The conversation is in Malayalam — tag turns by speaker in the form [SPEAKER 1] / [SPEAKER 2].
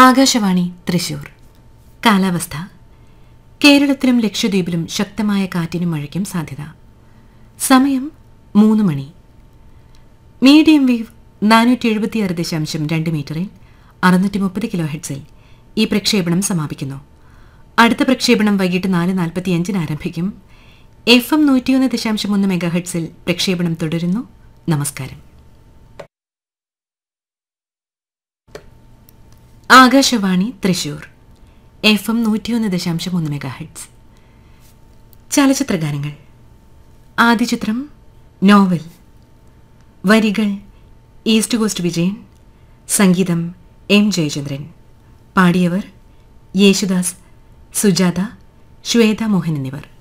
[SPEAKER 1] ആകാശവാണി തൃശൂർ കാലാവസ്ഥ കേരളത്തിലും ലക്ഷദ്വീപിലും ശക്തമായ കാറ്റിനും മഴയ്ക്കും സാധ്യത സമയം മൂന്ന് മണി മീഡിയം വേവ് നാനൂറ്റി എഴുപത്തിയാറ് ദശാംശം രണ്ട് മീറ്ററിൽ അറുന്നൂറ്റി മുപ്പത് കിലോ ഹെഡ്സിൽ ഈ പ്രക്ഷേപണം സമാപിക്കുന്നു അടുത്ത പ്രക്ഷേപണം വൈകിട്ട് നാല് നാൽപ്പത്തിയഞ്ചിന് ആരംഭിക്കും എഫ് എം നൂറ്റിയൊന്ന് ദശാംശം ഒന്ന് മെഗാ ഹെഡ്സിൽ പ്രക്ഷേപണം തുടരുന്നു നമസ്കാരം ആകാശവാണി തൃശൂർ എഫ് എം നൂറ്റിയൊന്ന് ദശാംശം ഒന്ന് മെഗാ ഹെഡ്സ് ചലച്ചിത്ര ഗാനങ്ങൾ ആദ്യ ചിത്രം നോവൽ വരികൾ ഈസ്റ്റ് കോസ്റ്റ് വിജയൻ സംഗീതം എം ജയചന്ദ്രൻ പാടിയവർ യേശുദാസ് സുജാത ശ്വേത മോഹൻ എന്നിവർ